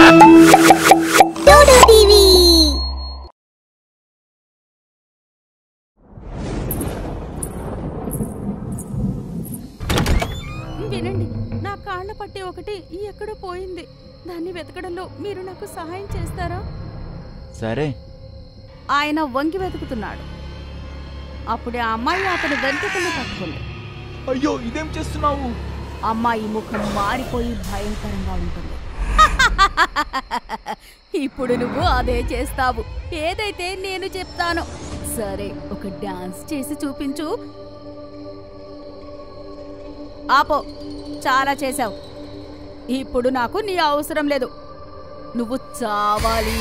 Dodo TV వినండి నా కాళ్ళ పట్టి ఒకటి ఎక్కడో పోయింది దాన్ని వెతకడంలో మీరు నాకు సహాయం చేస్తారా సరే ఆయన వంగి వెతుకుతున్నాడు అప్పుడే ఆ అమ్మాయి అతని వెంట్రుకలు పట్టుకుంది అయ్యో ఇదేం చేస్తున్నావు అమ్మాయి ముఖం మారిపోయి భయంకరంగా ఉంటుంది ఇప్పుడు నువ్వు అదే చేస్తావు ఏదైతే నేను చెప్తాను సరే ఒక డాన్స్ చేసి చూపించు ఆపో చాలా చేశావు ఇప్పుడు నాకు నీ అవసరం లేదు నువ్వు చావాలి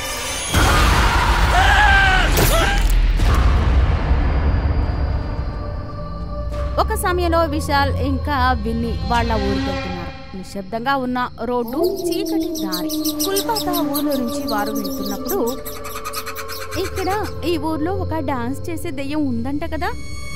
ఒక సమయంలో విశాల్ ఇంకా విన్ని వాళ్ళ ఊరికి వెళ్తున్నారు నిశ్శబ్దంగా ఉన్న రోడ్డు చీకటి దారి కుల్పాత ఊర్లో నుంచి వారు వెళ్తున్నప్పుడు ఇక్కడ ఈ ఊర్లో ఒక డాన్స్ చేసే దెయ్యం ఉందంట కదా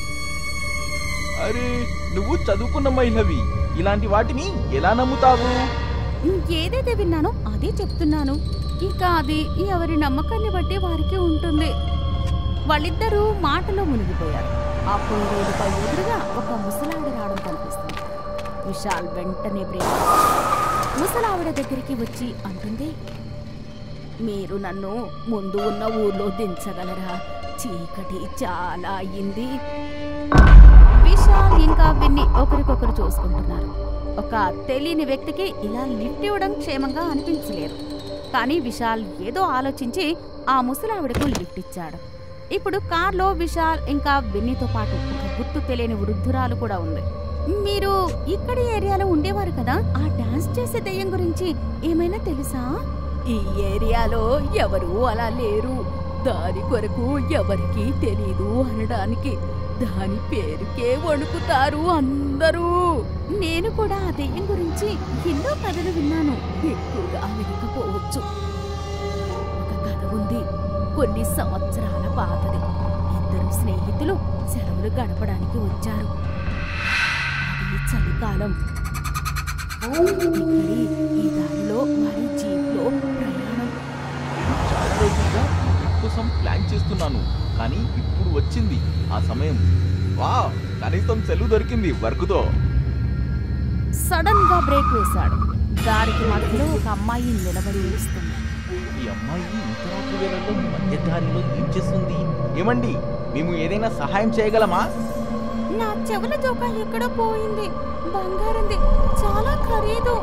అరే నువ్వు చదువుకున్న మహిళవి ఇలాంటి వాటిని ఎలా నమ్ముతావు ఏదైతే విన్నానో అదే చెప్తున్నాను ఇంకా అది ఎవరి నమ్మకాన్ని బట్టి వారికి ఉంటుంది వాళ్ళిద్దరూ మాటలో మునిగిపోయారు అప్పుడు రోడ్డుపై ఎదురుగా ఒక ముసలావిడ రావడం కనిపిస్తుంది విశాల్ వెంటనే బ్రేక్ వేశాడు. ముసలావిడ దగ్గరికి వచ్చి అంటుంది మీరు నన్ను ముందు ఉన్న ఊర్లో దించగలరా చీకటి చాలా అయ్యింది విశాల్ ఇంకా విన్ని ఒకరికొకరు చూసుకుంటున్నారు ఒక తెలియని వ్యక్తికి ఇలా లిఫ్ట్ ఇవ్వడం క్షేమంగా అనిపించలేదు కానీ విశాల్ ఏదో ఆలోచించి ఆ ముసలావిడకు లిఫ్ట్ ఇచ్చాడు ఇప్పుడు కార్లో విశాల్ ఇంకా విన్నీతో పాటు ఒక గుర్తు తెలియని వృద్ధురాలు కూడా ఉంది మీరు ఇక్కడ ఏరియాలో ఉండేవారు కదా ఆ డాన్స్ చేసే దెయ్యం గురించి ఏమైనా తెలుసా ఈ ఏరియాలో ఎవరు అలా లేరు దాని కొరకు ఎవరికీ తెలీదు అనడానికి దాని పేరుకే వణుకుతారు అందరూ నేను కూడా ఆ దెయ్యం గురించి ఎన్నో కథలు విన్నాను ఎక్కువగా వినకపోవచ్చు ఒక కథ ఉంది కొన్ని సంవత్సరాల పాతది ఇద్దరు స్నేహితులు సెలవులు గడపడానికి వచ్చారు అది చలికాలం ఇక్కడి ఈ దారిలో వారి జీప్లో ప్రయాణం చాలా రోజులుగా ట్రిప్ కోసం ప్లాన్ చేస్తున్నాను కానీ ఇప్పుడు వచ్చింది ఆ సమయం వా కనీసం సెలవు దొరికింది వర్క్తో సడన్ గా బ్రేక్ వేశాడు దారికి మధ్యలో ఒక అమ్మాయి నిలబడి ఏడుస్తుంది ఈ అమ్మాయి ఇంత రాత్రి వేళల్లో మధ్య దారిలో ఏం చేస్తుంది ఏమండి మేము ఏదైనా సహాయం చేయగలమా నా చెవుల జోక ఎక్కడో పోయింది బంగారంది చాలా ఖరీదు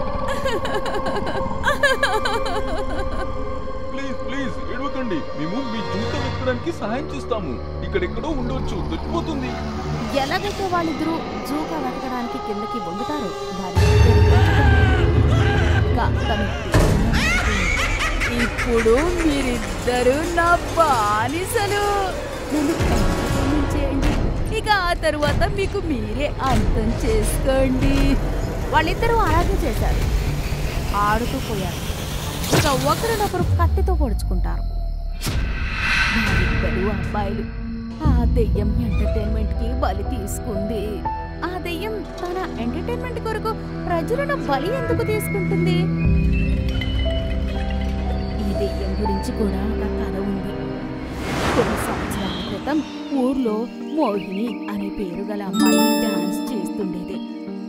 ప్లీజ్ ప్లీజ్ ఏడవకండి మేము మీ జూత వెతకడానికి సహాయం చేస్తాము ఇక్కడెక్కడో ఉండొచ్చు దొరికిపోతుంది ఎలాగైతే వాళ్ళిద్దరూ జూగా వెతకడానికి కిందకి వంగుతారో దారి ఇంకా తను ఇప్పుడు మీరిద్దరూ నా బానిసలు నన్ను entertainment చేయండి ఇక ఆ తరువాత మీకు మీరే అర్థం చేసుకోండి వాళ్ళిద్దరూ అలాగే చేశారు ఆడుతూ పోయారు ఇక ఒకరినొకరు కత్తితో పొడుచుకుంటారు వాళ్ళిద్దరూ అబ్బాయిలు ఆ దెయ్యం ఎంటర్టైన్మెంట్ కి బలి తీసుకుంది ఆ దెయ్యం తన ఎంటర్టైన్మెంట్ కొరకు ప్రజలను బలి ఎందుకు తీసుకుంటుంది ఈ దెయ్యం గురించి కూడా ఒక కథ ఉంది కొన్ని సంవత్సరాల క్రితం ఊర్లో మోహిని అనే పేరు గల అమ్మాయి డాన్స్ చేస్తుండేది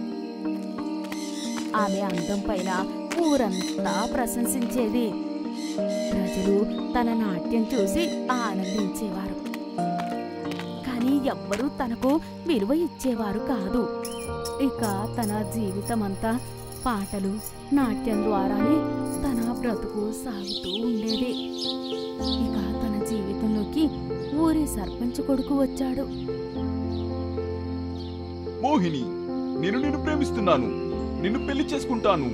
ఆమె అందం పైన ఊరంతా ప్రశంసించేది ప్రజలు తన నాట్యం చూసి ఆనందించేవారు కానీ ఎవ్వరూ తనకు విలువ ఇచ్చేవారు కాదు ఇక తన జీవితమంతా పాటలు నాట్యం ద్వారానే తన బ్రతుకు సాగుతూ ఉండేది ఇక తన జీవితంలోకి ఊరి సర్పంచ్ కొడుకు వచ్చాడు మోహిని నేను నిన్ను ప్రేమిస్తున్నాను నిన్ను పెళ్లి చేసుకుంటాను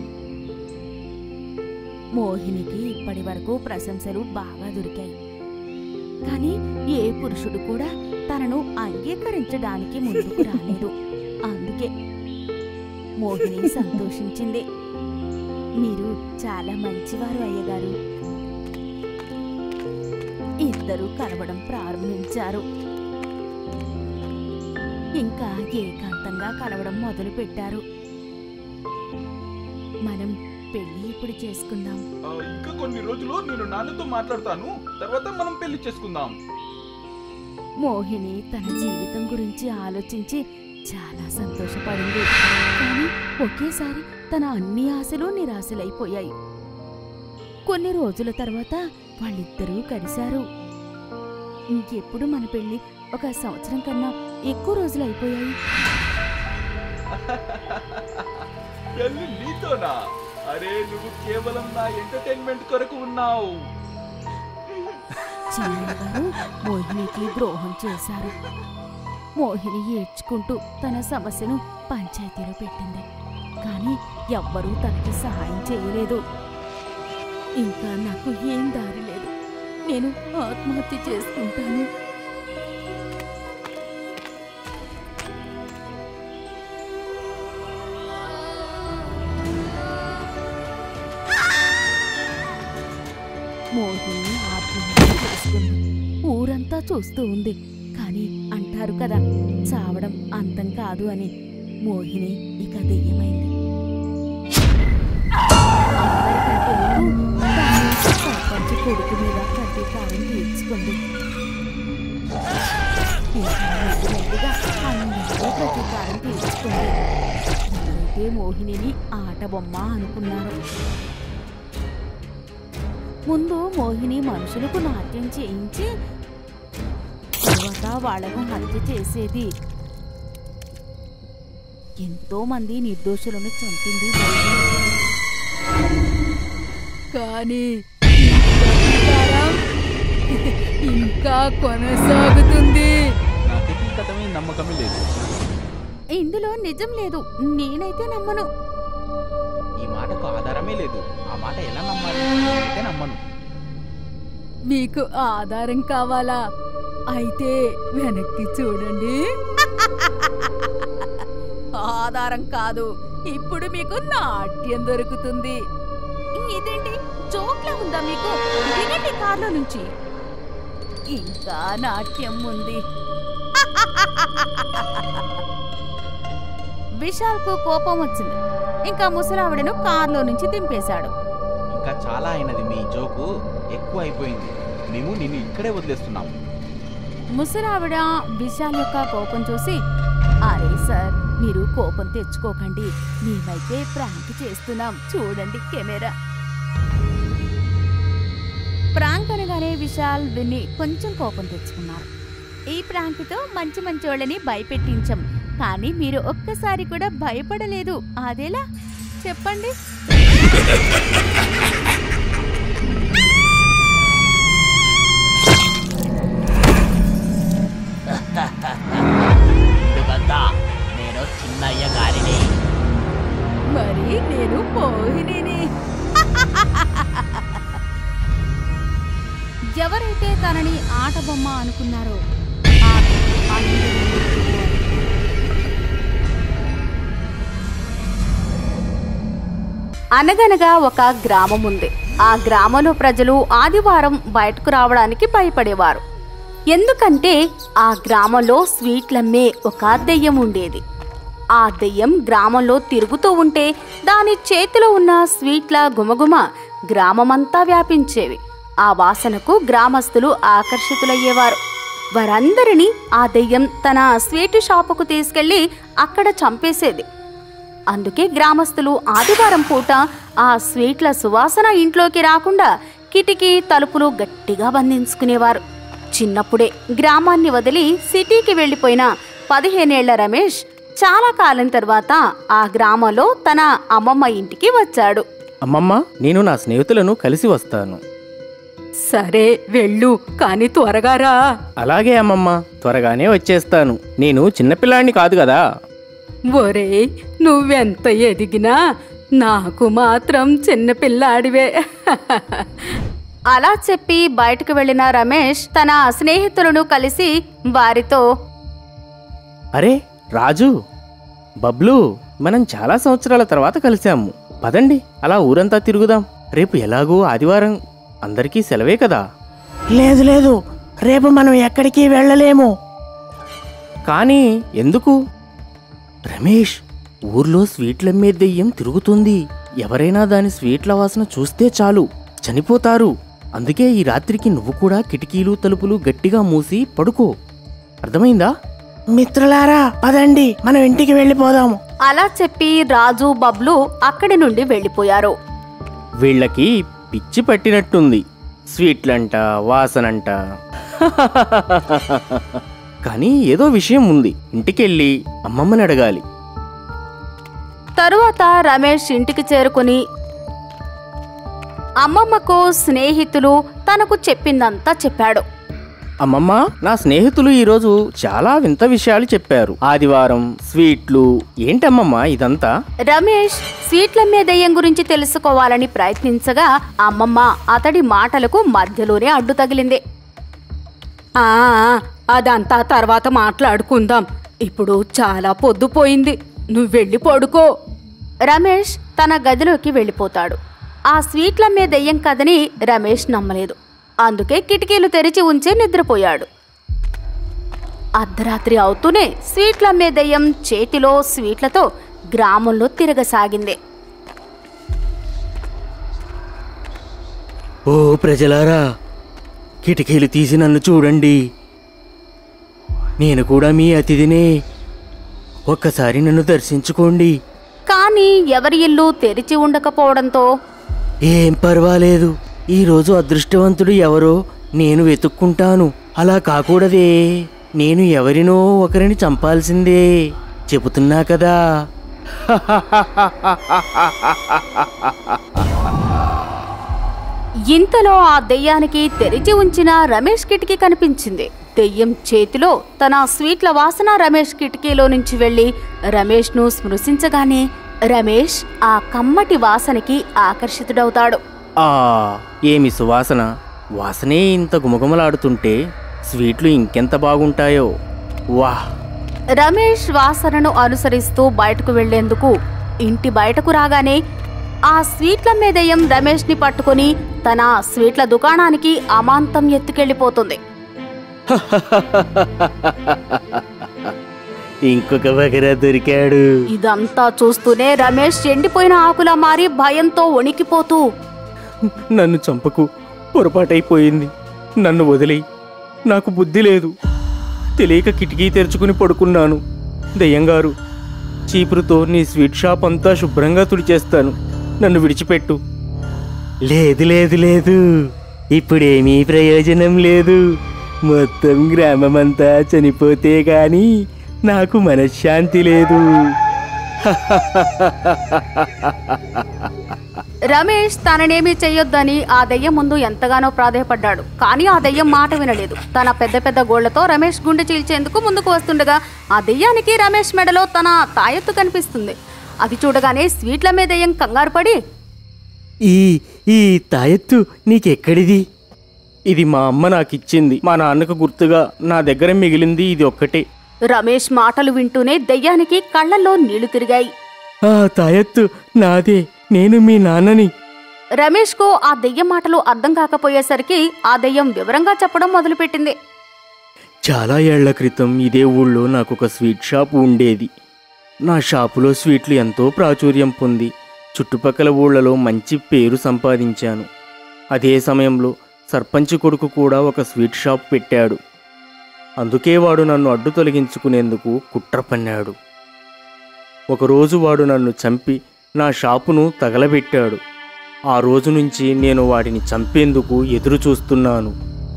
మోహినికి ఇప్పటి వరకు ప్రశంసలు బాగా దొరికాయి కానీ ఏ పురుషుడు కూడా తనను అంగీకరించడానికి ముందుకు రాలేదు అందుకే మోహిని సంతోషించింది మీరు చాలా మంచివారు అయ్యగారు ఇద్దరు కలవడం ప్రారంభించారు ఇంకా ఏకాంతంగా కలవడం మొదలు పెట్టారు మనం పెళ్లి ఇప్పుడు చేసుకుందాం ఆ, ఇంకా కొన్ని రోజులు నేను నాన్నతో మాట్లాడతాను తర్వాత మనం పెళ్లి చేసుకుందాం మోహిని తన జీవితం గురించి ఆలోచించి చాలా సంతోషపడింది కానీ ఒకేసారి తన అన్ని ఆశలు నిరాశలైపోయాయి కొన్ని రోజుల తర్వాత వాళ్ళిద్దరూ కలిశారు ఇంకెప్పుడు మన పెళ్లి ఒక సంవత్సరం కన్నా ఎక్కువ రోజులు అయిపోయాయి పెళ్లి నీతోనా అరే నువ్వు కేవలం నా ఎంటర్టైన్మెంట్ కొరకు ఉన్నావు చిన్నయ్య గారు మోహినికి ద్రోహం చేశారు మోహిని ఏడ్చుకుంటూ తన సమస్యను పంచాయతీలో పెట్టింది కానీ ఎవ్వరూ తనకి సహాయం చేయలేదు ఇంకా నాకు ఏం దారి లేదు నేను ఆత్మహత్య చేసుకుంటాను మోహిని ఆత్మహత్య చేసుకుంది ఊరంతా చూస్తూ ఉంది కానీ అంటారు కదా చావడం అంతం కాదు అని మోహిని ఇక దెయ్యమైంది అందరికంటే ముందు తాను సర్పంచ్ కొడుకు మీద ప్రతీకారం తీర్చుకుంది ఇంకా మెల్లిమెల్లిగా అందరికీ ప్రతీకారం తీర్చుకుంది అయితే మోహినిని ఆట బొమ్మ అనుకున్నారు ముందు మోహిని మనుషులకు నాట్యం చేయించి తర్వాత వాళ్ళను హత్య చేసేది ఎంతో మంది నిర్దోషులను చంపింది మోహిని. కానీ ఈ ప్రతీకారం ఇంకా కొనసాగుతుంది నాకైతే ఈ కథ మీద నమ్మకమే లేదు ఇందులో నిజం లేదు నేనైతే నమ్మను ఈ మాటకు ఆధారమే లేదు ఆ మాట ఎలా నమ్మాలి అయితే నమ్మను మీకు ఆధారం కావాలా అయితే వెనక్కి చూడండి ఆధారం కాదు ఇప్పుడు మీకు నాట్యం దొరుకుతుంది ఇదేంటి జోక్లా ఉందా మీకు దిగండి కార్లో నుంచి ఇంకా నాట్యం ఉంది విశాల్కు కోపం వచ్చింది ఇంకా ముసలావిడను కార్లో నుంచి దింపేశాడు ఇంకా చాలా అయినది మీ జోకు ఎక్కువ అయిపోయింది మేము నిన్ను ఇక్కడే వదిలేస్తున్నాము ముసలావిడ విశాల్ యొక్క కోపం చూసి అరే సార్ మీరు కోపం తెచ్చుకోకండి మేమైతే ప్రాంక్ చేస్తున్నాం చూడండి కెమెరా ప్రాంక్ అనగానే విశాల్ విని కొంచెం కోపం తెచ్చుకున్నారు ఈ ప్రాంక్తో మంచి మంచి వాళ్ళని భయపెట్టించం కానీ మీరు ఒక్కసారి కూడా భయపడలేదు అదేలా చెప్పండి ఎందుకంతా నేను చిన్నయ్య గారిని మరి నేను మోహినిని ఎవరైతే తనని ఆట బొమ్మ అనుకున్నారో ఆమె అందరి ముందు అనగనగా ఒక గ్రామం ఉంది ఆ గ్రామంలో ప్రజలు ఆదివారం బయటకు రావడానికి భయపడేవారు ఎందుకంటే ఆ గ్రామంలో స్వీట్లమ్మే ఒక దెయ్యం ఉండేది ఆ దెయ్యం గ్రామంలో తిరుగుతూ ఉంటే దాని చేతిలో ఉన్న స్వీట్ల గుమగుమ గ్రామమంతా వ్యాపించేవి ఆ వాసనకు గ్రామస్తులు ఆకర్షితులయ్యేవారు వారందరినీ ఆ దెయ్యం తన స్వీట్ షాపుకు తీసుకెళ్లి అక్కడ చంపేసేది అందుకే గ్రామస్తులు ఆదివారం పూట ఆ స్వీట్ల సువాసన ఇంట్లోకి రాకుండా కిటికీ తలుపులు గట్టిగా బంధించుకునేవారు చిన్నప్పుడే గ్రామాన్ని వదిలి సిటీకి వెళ్ళిపోయిన పదిహేనేళ్ల రమేష్ చాలా కాలం తర్వాత ఆ గ్రామంలో తన అమ్మమ్మ ఇంటికి వచ్చాడు అమ్మమ్మ నేను నా స్నేహితులను కలిసి వస్తాను సరే వెళ్ళు కాని త్వరగా రా అలాగే అమ్మమ్మ త్వరగానే వచ్చేస్తాను నేను చిన్నపిల్లాడిని కాదు కదా ఒరే నువ్వెంత ఎదిగినా నాకు మాత్రం చిన్నపిల్లాడివే అలా చెప్పి బయటకు వెళ్ళిన రమేష్ తన స్నేహితులను కలిసి వారితో అరే రాజు బబ్లు మనం చాలా సంవత్సరాల తర్వాత కలిసాము పదండి అలా ఊరంతా తిరుగుదాం రేపు ఎలాగో ఆదివారం అందరికీ సెలవే కదా లేదు లేదు రేపు మనం ఎక్కడికి వెళ్ళలేము కానీ ఎందుకు రమేష్ ఊర్లో స్వీట్లమ్మే దెయ్యం తిరుగుతుంది ఎవరైనా దాని స్వీట్ల వాసన చూస్తే చాలు చనిపోతారు అందుకే ఈ రాత్రికి నువ్వు కూడా కిటికీలు తలుపులు గట్టిగా మూసి పడుకో అర్థమైందా మిత్రులారా పదండి మనం ఇంటికి వెళ్ళిపోదాము అలా చెప్పి రాజు బబ్లు అక్కడి నుండి వెళ్ళిపోయారు వీళ్ళకి పిచ్చి పట్టినట్టుంది స్వీట్లంట వాసనంట కానీ ఏదో విషయం ఉంది ఇంటికెళ్ళి అమ్మమ్మని అడగాలి తరువాత రమేష్ ఇంటికి చేరుకుని అమ్మమ్మకు స్నేహితులు తనకు చెప్పిందంతా చెప్పాడు అమ్మమ్మ నా స్నేహితులు ఈరోజు చాలా వింత విషయాలు చెప్పారు ఆదివారం స్వీట్లు ఏంటమ్మమ్మ ఇదంతా రమేష్ స్వీట్లమ్మే దయ్యం గురించి తెలుసుకోవాలని ప్రయత్నించగా అమ్మమ్మ అతడి మాటలకు మధ్యలోనే అడ్డు తగిలింది ఆ అదంతా తర్వాత మాట్లాడుకుందాం ఇప్పుడు చాలా పొద్దుపోయింది నువ్వు వెళ్ళి పడుకో రమేష్ తన గదిలోకి వెళ్ళిపోతాడు ఆ స్వీట్లమ్మే దెయ్యం కథని రమేష్ నమ్మలేదు అందుకే కిటికీలు తెరిచి ఉంచే నిద్రపోయాడు అర్ధరాత్రి అవుతూనే స్వీట్లమ్మే దెయ్యం చేతిలో స్వీట్లతో గ్రామంలో తిరగసాగింది ఓ ప్రజలారా కిటికీలు తీసి నన్ను చూడండి నేను కూడా మీ అతిథినే ఒక్కసారి నన్ను దర్శించుకోండి కానీ ఎవరి ఇల్లు తెరిచి ఉండకపోవడంతో ఏం పర్వాలేదు ఈరోజు అదృష్టవంతుడు ఎవరో నేను వెతుక్కుంటాను అలా కాకూడదే నేను ఎవరినో ఒకరిని చంపాల్సిందే చెబుతున్నా కదా ఇంతలో ఆ దెయ్యానికి తెరిచి ఉంచిన రమేష్ కిటికీ కనిపించింది దెయ్యం చేతిలో తన స్వీట్ల వాసన రమేష్ కిటికీలో నుంచి వెళ్లి రమేష్ను స్పృశించగానే రమేష్ ఆ కమ్మటి వాసనకి ఆకర్షితుడవుతాడు ఆ ఏమి సువాసన వాసనే ఇంత గుమగుమలాడుతుంటే స్వీట్లు ఇంకెంత బాగుంటాయో వాహ్ రమేష్ వాసనను అనుసరిస్తూ బయటకు వెళ్లేందుకు ఇంటి బయటకు రాగానే ఆ స్వీట్ల మీదయం రమేష్ ని పట్టుకుని తన స్వీట్ల దుకాణానికి అమాంతం ఎత్తుకెళ్లిపోతుంది ఇంకొక బగరా దొరికాడు ఇదంతా చూస్తూనే రమేష్ ఎండిపోయిన ఆకులా మారి భయంతో వణికిపోతూ నన్ను చంపకు పొరపాటైపోయింది నన్ను వదిలేయి నాకు బుద్ధి లేదు తెలియక కిటికీ తెరుచుకుని పడుకున్నాను దయ్యంగారు చీపురుతో నీ స్వీట్ షాప్ అంతా శుభ్రంగా తుడిచేస్తాను నన్ను విడిచిపెట్టు లేదు లేదు లేదు ఇప్పుడేమీ ప్రయోజనం లేదు మొత్తం గ్రామమంతా చనిపోతే గాని నాకు మనశ్శాంతి లేదు రమేష్ తననేమీ చెయ్యొద్దని ఆ దెయ్యం ముందు ఎంతగానో ప్రాధేయపడ్డాడు కానీ ఆ దెయ్యం మాట వినలేదు తన పెద్ద పెద్ద గోళ్లతో రమేష్ గుండె చీల్చేందుకు ముందుకు వస్తుండగా ఆ దెయ్యానికి రమేష్ మెడలో తన తాయెత్తు కనిపిస్తుంది అది చూడగానే స్వీట్ల మీద దెయ్యం కంగారు పడి ఈ ఈ తాయెత్తు నీకెక్కడిది ఇది మా అమ్మ నాకిచ్చింది మా నాన్నకు గుర్తుగా నా దగ్గర మిగిలింది ఇది ఒక్కటే రమేష్ మాటలు వింటూనే దెయ్యానికి కళ్ళల్లో నీళ్లు తిరిగాయి ఆ తాయెత్తు నాదే నేను మీ నాన్నని రమేష్కు ఆ దెయ్యం మాటలు అర్థం కాకపోయేసరికి ఆ దెయ్యం వివరంగా చెప్పడం మొదలుపెట్టింది చాలా ఏళ్ల క్రితం ఇదే ఊళ్ళో నాకు ఒక స్వీట్ షాప్ ఉండేది నా షాపులో స్వీట్లు ఎంతో ప్రాచుర్యం పొంది చుట్టుపక్కల ఊళ్ళలో మంచి పేరు సంపాదించాను అదే సమయంలో సర్పంచ్ కొడుకు కూడా ఒక స్వీట్ షాప్ పెట్టాడు అందుకే వాడు నన్ను అడ్డు తొలగించుకునేందుకు కుట్ర పన్నాడు ఒకరోజు వాడు నన్ను చంపి నా షాపును తగలబెట్టాడు ఆ రోజు నుంచి నేను వాడిని చంపేందుకు ఎదురు చూస్తున్నాను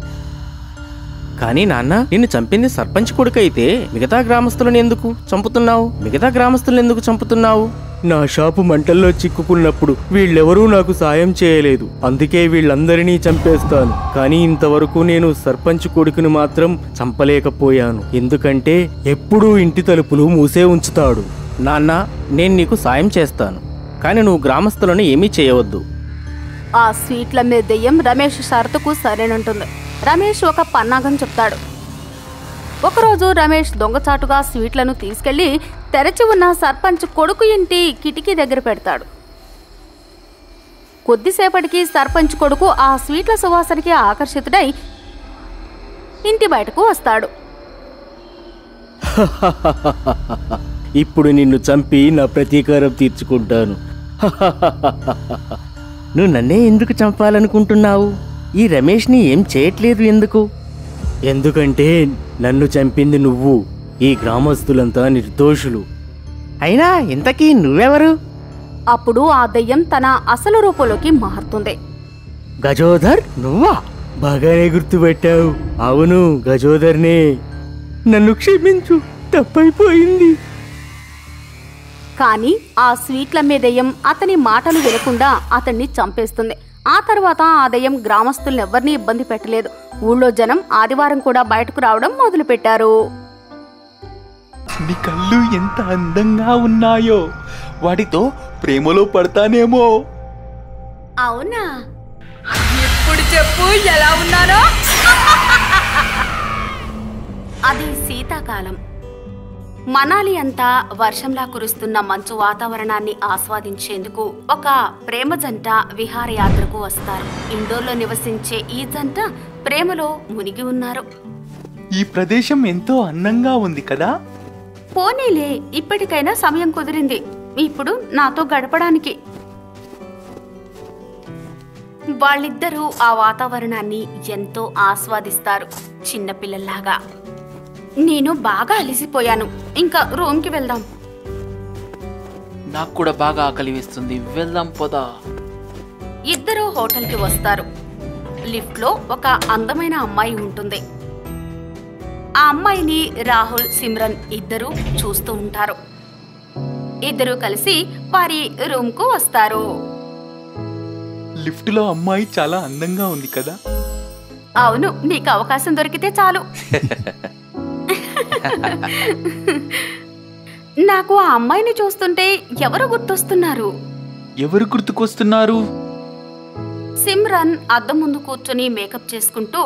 కానీ నాన్న నిన్ను చంపింది సర్పంచ్ కొడుకైతే మిగతా గ్రామస్తులను ఎందుకు చంపుతున్నావు మిగతా గ్రామస్తులను ఎందుకు చంపుతున్నావు నా షాపు మంటల్లో చిక్కుకున్నప్పుడు వీళ్ళెవరూ నాకు సాయం చేయలేదు అందుకే వీళ్ళందరినీ చంపేస్తాను కానీ ఇంతవరకు నేను సర్పంచ్ కొడుకుని మాత్రం చంపలేకపోయాను ఎందుకంటే ఎప్పుడూ ఇంటి తలుపులు మూసే ఉంచుతాడు నాన్న నేను నీకు సాయం చేస్తాను కానీ నువ్వు గ్రామస్తులను ఏమీ చేయవద్దు ఆ స్వీట్ల మీద దెయ్యం రమేష్ షరతుకు సరేనంటుంది రమేష్ ఒక పన్నాగం చెప్తాడు ఒకరోజు రమేష్ దొంగచాటుగా స్వీట్లను తీసుకెళ్లి తెరచి ఉన్న సర్పంచ్ కొడుకు ఇంటి కిటికీ దగ్గర పెడతాడు కొద్దిసేపటికి సర్పంచ్ కొడుకు ఆ స్వీట్ల సువాసనకి ఆకర్షితుడై ఇంటి బయటకు వస్తాడు ఇప్పుడు నిన్ను చంపి నా ప్రతీకారం తీర్చుకుంటాను నువ్వు నన్నే ఎందుకు చంపాలనుకుంటున్నావు ఈ రమేష్ని ఏం చేయట్లేదు ఎందుకు ఎందుకంటే నన్ను చంపింది నువ్వు ఈ గ్రామస్తులంతా నిర్దోషులు అయినా ఇంతకీ నువ్వెవరు అప్పుడు ఆ దెయ్యం తన అసలు రూపంలోకి మారుతుంది గజోధర్ నువ్వా బాగానే గుర్తుపెట్టావు అవును గజోధర్నే నన్ను క్షమించు తప్పైపోయింది కానీ ఆ స్వీట్ల దెయ్యం అతని మాటలు వినకుండా అతన్ని చంపేస్తుంది ఆ తర్వాత ఆ దెయ్యం గ్రామస్తుల్ని ఎవరిని ఇబ్బంది పెట్టలేదు ఊళ్ళో జనం ఆదివారం కూడా బయటకు రావడం మొదలుపెట్టారు నీ కళ్ళు ఎంత అందంగా ఉన్నాయో వాటితో ప్రేమలో పడతానేమో అవునా ఇప్పుడు చెప్పు ఎలా ఉన్నానో అది శీతాకాలం మనాలి అంతా వర్షంలా కురుస్తున్న మంచు వాతావరణాన్ని ఆస్వాదించేందుకు ఒక ప్రేమ జంట విహారయాత్రకు వస్తారు ఇండోర్లో నివసించే ఈ జంట ప్రేమలో మునిగి ఉన్నారు ఈ ప్రదేశం ఎంతో అందంగా ఉంది కదా పోనీలే ఇప్పటికైనా సమయం కుదిరింది ఇప్పుడు నాతో గడపడానికి వాళ్ళిద్దరూ ఆ వాతావరణాన్ని ఎంతో ఆస్వాదిస్తారు చిన్నపిల్లల్లాగా నేను బాగా అలసిపోయాను ఇంకా రూమ్కి వెళ్దాం నాకు కూడా బాగా ఆకలి వేస్తుంది వెళ్దాం పోదా ఇద్దరూ హోటల్కి వస్తారు లిఫ్ట్లో ఒక అందమైన అమ్మాయి ఉంటుంది ఆ అమ్మాయిని రాహుల్ సిమ్రన్ ఇద్దరూ చూస్తూ ఉంటారు ఇద్దరూ కలిసి వారి రూమ్కు వస్తారు లిఫ్ట్ లో అమ్మాయి చాలా అందంగా ఉంది కదా అవును నీకు అవకాశం దొరికితే చాలు నాకు ఆ అమ్మాయిని చూస్తుంటే ఎవరు గుర్తొస్తున్నారు ఎవరు గుర్తుకొస్తున్నారు సిమ్రన్ అద్దం ముందు కూర్చొని మేకప్ చేసుకుంటూ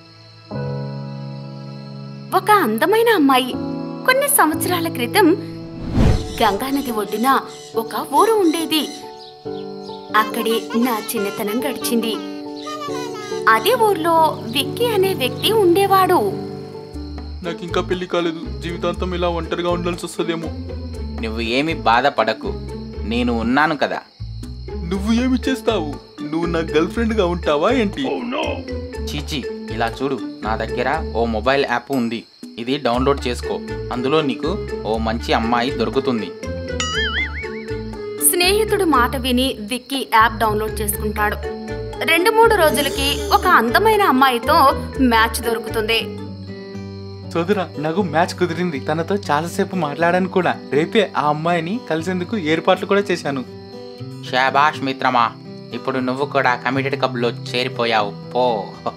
ఒక అందమైన అమ్మాయి కొన్ని సంవత్సరాల క్రితం గంగానది ఒడ్డున ఒక ఊరు ఉండేది అక్కడే నా చిన్నతనం గడిచింది అదే ఊర్లో విక్కీ అనే వ్యక్తి ఉండేవాడు నాకు ఇంకా పెళ్లి కాలేదు జీవితాంతం ఇలా ఒంటరిగా ఉండాల్సి వస్తుందేమో నువ్వు ఏమి బాధపడకు నేను ఉన్నాను కదా నువ్వు ఏమి చేస్తావు నువ్వు నా గర్ల్ ఫ్రెండ్ గా ఉంటావా ఏంటి చీచి ఇలా చూడు నా దగ్గర ఓ మొబైల్ యాప్ ఉంది ఇది డౌన్లోడ్ చేసుకో అందులో నీకు ఓ మంచి అమ్మాయి దొరుకుతుంది స్నేహితుడు మాట విని విక్కీ యాప్ డౌన్లోడ్ చేసుకుంటాడు రెండు మూడు రోజులకి ఒక అందమైన అమ్మాయితో మ్యాచ్ దొరుకుతుంది సోదరా నాకు మ్యాచ్ కుదిరింది తనతో చాలాసేపు మాట్లాడాను కూడా రేపే ఆ అమ్మాయిని కలిసేందుకు ఏర్పాట్లు కూడా చేశాను షాబాష్ మిత్రమా ఇప్పుడు నువ్వు కూడా కమిటెడ్ క్లబ్లో చేరిపోయావు పో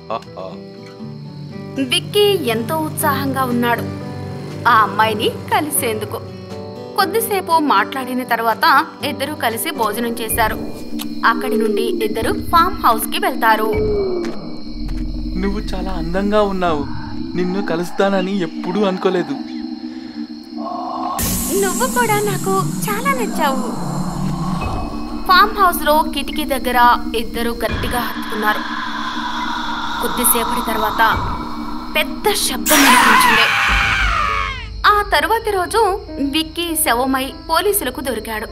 విక్కీ ఎంతో ఉత్సాహంగా ఉన్నాడు ఆ అమ్మాయిని కలిసేందుకు కొద్దిసేపు మాట్లాడిన తర్వాత ఇద్దరు కలిసి భోజనం చేశారు అక్కడి నుండి ఇద్దరు ఫామ్ హౌస్ కి వెళ్తారు నువ్వు చాలా అందంగా ఉన్నావు నిన్ను కలుస్తానని ఎప్పుడూ అనుకోలేదు నువ్వు కూడా నాకు చాలా నచ్చావు ఫామ్ హౌస్ లో కిటికీ దగ్గర ఇద్దరు గట్టిగా హత్తుకున్నారు కొద్దిసేపటి తర్వాత పెద్ద శబ్దం వినిపించింది ఆ తరువాతి రోజు విక్కీ శవమై పోలీసులకు దొరికాడు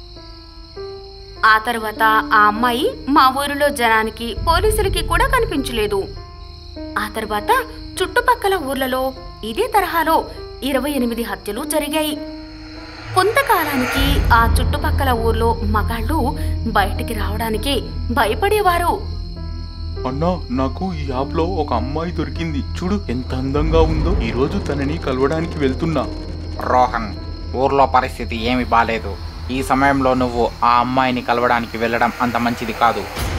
ఆ తర్వాత ఆ అమ్మాయి మా ఊరిలో జనానికి పోలీసులకి కూడా కనిపించలేదు ఆ తర్వాత చుట్టుపక్కల ఊర్లలో ఇదే తరహాలో ఇరవై ఎనిమిది హత్యలు జరిగాయి కొంతకాలానికి ఆ చుట్టుపక్కల ఊర్లో మగాళ్ళు బయటికి రావడానికి భయపడేవారు అన్నా నాకు ఈ యాప్ లో ఒక అమ్మాయి దొరికింది చూడు ఎంత అందంగా ఉందో ఈ రోజు తనని కలవడానికి వెళ్తున్నా రోహన్ ఊర్లో పరిస్థితి ఏమి బాలేదు ఈ సమయంలో నువ్వు ఆ అమ్మాయిని కలవడానికి వెళ్ళడం అంత మంచిది కాదు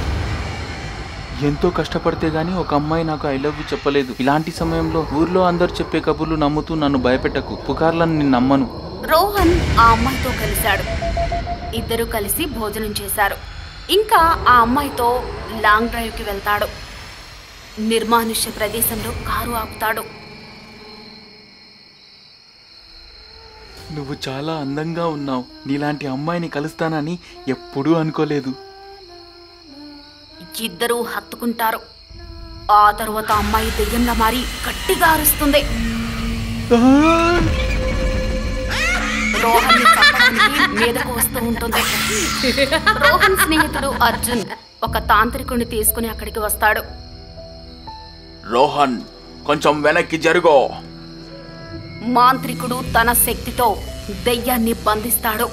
ఎంతో కష్టపడితే గానీ ఒక అమ్మాయి నాకు ఐ లవ్ యూ చెప్పలేదు ఇలాంటి సమయంలో ఊర్లో అందరు చెప్పే కబుర్లు నమ్ముతూ నన్ను భయపెట్టకు పుకార్లను నేను నమ్మను రోహన్ ఆ అమ్మాయితో కలిశాడు ఇద్దరు కలిసి భోజనం చేశారు ఇంకా ఆ అమ్మాయితో లాంగ్ డ్రైవ్కి వెళ్తాడు నిర్మానుష్య ప్రదేశంలో కారు ఆపుతాడు నువ్వు చాలా అందంగా ఉన్నావు నీలాంటి అమ్మాయిని కలుస్తానని ఎప్పుడూ అనుకోలేదు ఇద్దరూ హత్తుకుంటారు ఆ తర్వాత అమ్మాయి దెయ్యంలా మారి గట్టిగా అరుస్తుంది రోహన్ని చంపడానికి అతనికి మీదకు వస్తూ ఉంటుంది రోహన్ స్నేహితుడు అర్జున్ ఒక తాంత్రికుడిని తీసుకుని అక్కడికి వస్తాడు రోహన్ కొంచెం వెనక్కి జరుగో మాంత్రికుడు తన శక్తితో దెయ్యాన్ని బంధిస్తాడు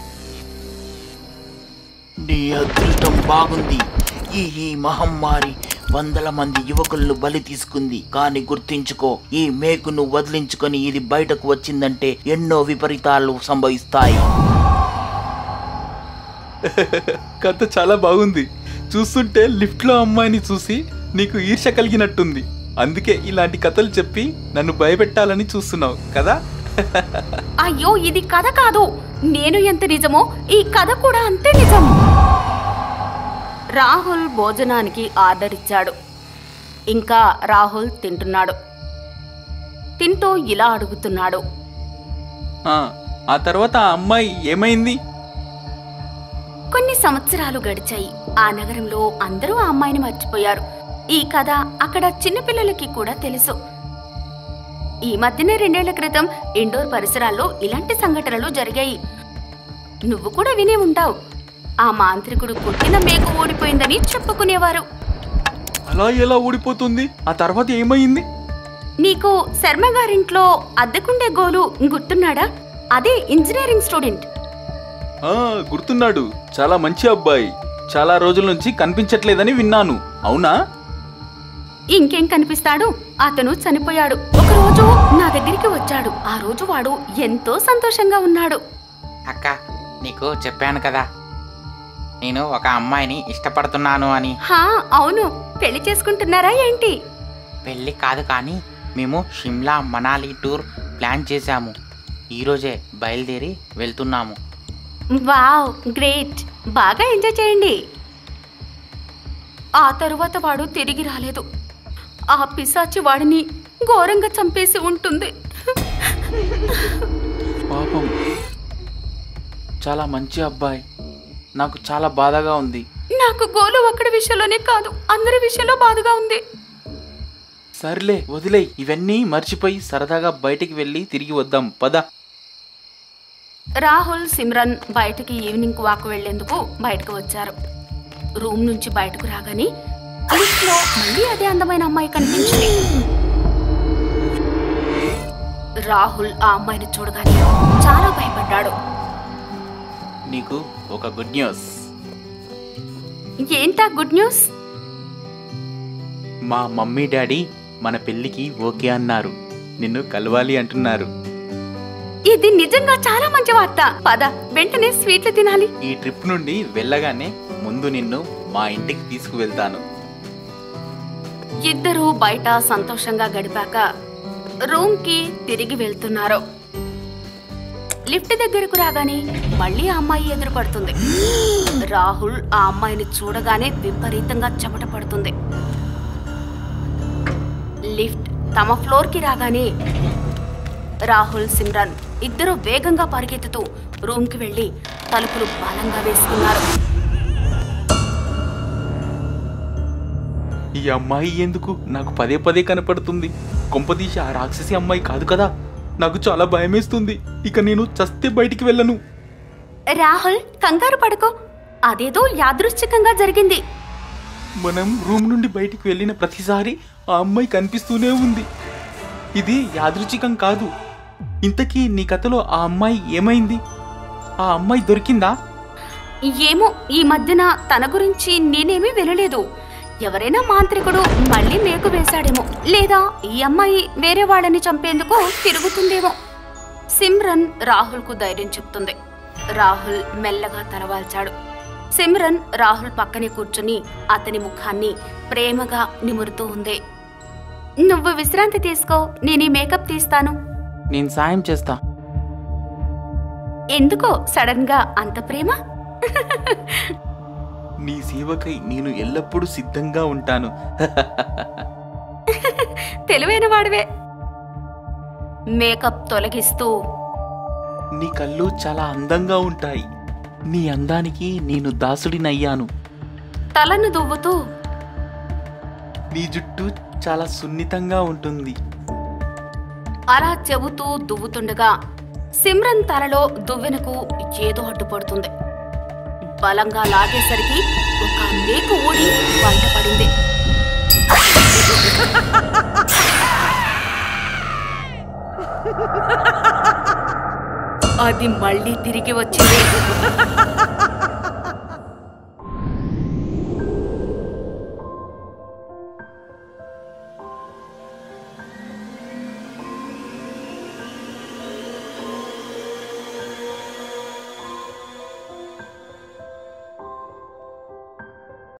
నీ అదృష్టం బాగుంది ఈ ఈ మహమ్మారి వందల మంది యువకులను బలి తీసుకుంది కానీ గుర్తించుకో ఈ మేకును వదిలించుకొని ఇది బయటకు వచ్చిందంటే ఎన్నో విపరీతాలు సంభవిస్తాయి కథ చాలా బాగుంది చూస్తుంటే లిఫ్ట్లో అమ్మాయిని చూసి నీకు ఈర్ష కలిగినట్టుంది అందుకే ఇలాంటి కథలు చెప్పి నన్ను భయపెట్టాలని చూస్తున్నావు కదా అయ్యో ఇది కథ కాదు నేను ఎంత నిజమో ఈ కథ కూడా అంతే నిజం రాహుల్ భోజనానికి ఆర్డర్ ఇచ్చాడు ఇంకా రాహుల్ తింటున్నాడు తింటూ ఇలా అడుగుతున్నాడు ఆ, ఆ తర్వాత ఆ అమ్మాయి ఏమైంది కొన్ని సంవత్సరాలు గడిచాయి ఆ నగరంలో అందరూ ఆ అమ్మాయిని మర్చిపోయారు ఈ కథ అక్కడ చిన్నపిల్లలకి కూడా తెలుసు ఈ మధ్యనే రెండేళ్ల క్రితం ఇండోర్ పరిసరాల్లో ఇలాంటి సంఘటనలు జరిగాయి నువ్వు కూడా వినే ఉంటావు ఆ మాంత్రికుడు కొట్టిన మేకు ఓడిపోయిందని చెప్పుకునేవారు అలా ఎలా ఊడిపోతుంది ఆ తర్వాత ఏమైంది నీకు శర్మ గారింట్లో అద్దెకుండే గోలు గుర్తున్నాడా అదే ఇంజనీరింగ్ స్టూడెంట్ ఆ గుర్తున్నాడు చాలా మంచి అబ్బాయి చాలా రోజుల నుంచి కనిపించట్లేదని విన్నాను అవునా ఇంకేం కనిపిస్తాడు అతను చనిపోయాడు ఒకరోజు నా దగ్గరికి వచ్చాడు ఆ రోజు వాడు ఎంతో సంతోషంగా ఉన్నాడు అక్క నీకు చెప్పాను కదా నేను ఒక అమ్మాయిని ఇష్టపడుతున్నాను అని హా అవును పెళ్లి చేసుకుంటున్నారా ఏంటి పెళ్ళి కాదు కానీ మేము షిమ్లా మనాలి టూర్ ప్లాన్ చేశాము ఈరోజే బయలుదేరి వెళ్తున్నాము వావ్ గ్రేట్ బాగా ఎంజాయ్ చేయండి ఆ తరువాత వాడు తిరిగి రాలేదు ఆ పిశాచి వాడిని ఘోరంగా చంపేసి ఉంటుంది పాపం చాలా మంచి అబ్బాయి నాకు చాలా బాధగా ఉంది నాకు గోలు ఒక్కడి విషయంలోనే కాదు అందరి విషయంలో బాధగా ఉంది సర్లే వదిలేయ్ ఇవన్నీ మర్చిపోయి సరదాగా బయటికి వెళ్ళి తిరిగి వద్దాం పద రాహుల్ సిమ్రన్ బయటకి ఈవినింగ్ వాక్ వెళ్లేందుకు బయటకు వచ్చారు రూమ్ నుంచి బయటకు రాగానే లిఫ్ట్ లో మళ్ళీ అదే అందమైన అమ్మాయి కనిపించింది రాహుల్ ఆ అమ్మాయిని చూడగానే చాలా భయపడ్డాడు నీకు ఒక గుడ్ న్యూస్ ఏంటా గుడ్ న్యూస్ మా మమ్మీ డాడీ మన పెళ్ళికి ఓకే అన్నారు నిన్ను కలవాలి అంటున్నారు ఇది నిజంగా చాలా మంచి వార్త పద వెంటనే స్వీట్లు తినాలి ఈ ట్రిప్ నుండి వెళ్ళగానే ముందు నిన్ను మా ఇంటికి తీసుకువెళ్తాను ఇద్దరూ బయట సంతోషంగా గడిపాక రూమ్ కి తిరిగి వెళ్తున్నారు లిఫ్ట్ దగ్గరకు రాగానే మళ్ళీ ఆ అమ్మాయి ఎదురుపడుతుంది రాహుల్ ఆ అమ్మాయిని చూడగానే విపరీతంగా చెమట పడుతుంది లిఫ్ట్ తమ ఫ్లోర్ కి రాగానే రాహుల్ సిమ్రాన్ ఇద్దరు వేగంగా పరిగెత్తుతూ రూమ్ కి వెళ్లి తలుపులు బలంగా వేసుకున్నారు ఈ అమ్మాయి ఎందుకు నాకు పదే పదే కనపడుతుంది కొంపదీసి ఆ రాక్షసి అమ్మాయి కాదు కదా నాకు చాలా భయమేస్తుంది ఇక నేను చస్తే బయటికి వెళ్ళను రాహుల్ కంగారు పడుకో అదేదో యాదృచ్ఛికంగా జరిగింది మనం రూమ్ నుండి బయటికి వెళ్ళిన ప్రతిసారి ఆ అమ్మాయి కనిపిస్తూనే ఉంది ఇది యాదృచ్ఛికం కాదు ఇంతకీ నీ కథలో ఆ అమ్మాయి ఏమైంది ఆ అమ్మాయి దొరికిందా ఏమో ఈ మధ్యన తన గురించి నేనేమీ వినలేదు ఎవరైనా మాంత్రికుడు మళ్ళీ మేకు వేశాడేమో లేదా ఈ అమ్మాయి వేరే వాళ్ళని చంపేందుకు తిరుగుతుందేమో సిమ్రన్ రాహుల్కు ధైర్యం చెప్తుంది రాహుల్ మెల్లగా తలవాల్చాడు సిమ్రన్ రాహుల్ పక్కనే కూర్చుని అతని ముఖాన్ని ప్రేమగా నిమురుతూ ఉంది నువ్వు విశ్రాంతి తీసుకో నేను ఈ మేకప్ తీస్తాను నేను సాయం చేస్తా ఎందుకో సడన్ గా అంత ప్రేమ నీ సేవకై నేను ఎల్లప్పుడూ సిద్ధంగా ఉంటాను తెలివైన వాడివే మేకప్ తొలగిస్తూ నీ కళ్ళు చాలా అందంగా ఉంటాయి నీ అందానికి నేను దాసుడినయ్యాను తలను దువ్వుతూ నీ జుట్టు చాలా సున్నితంగా ఉంటుంది అలా చెబుతూ దువ్వుతుండగా సిమ్రన్ తలలో దువ్వెనకు ఏదో అడ్డుపడుతుంది బలంగా లాగేసరికి ఒక మేకు ఊడి బయటపడింది అది మళ్ళీ తిరిగి వచ్చింది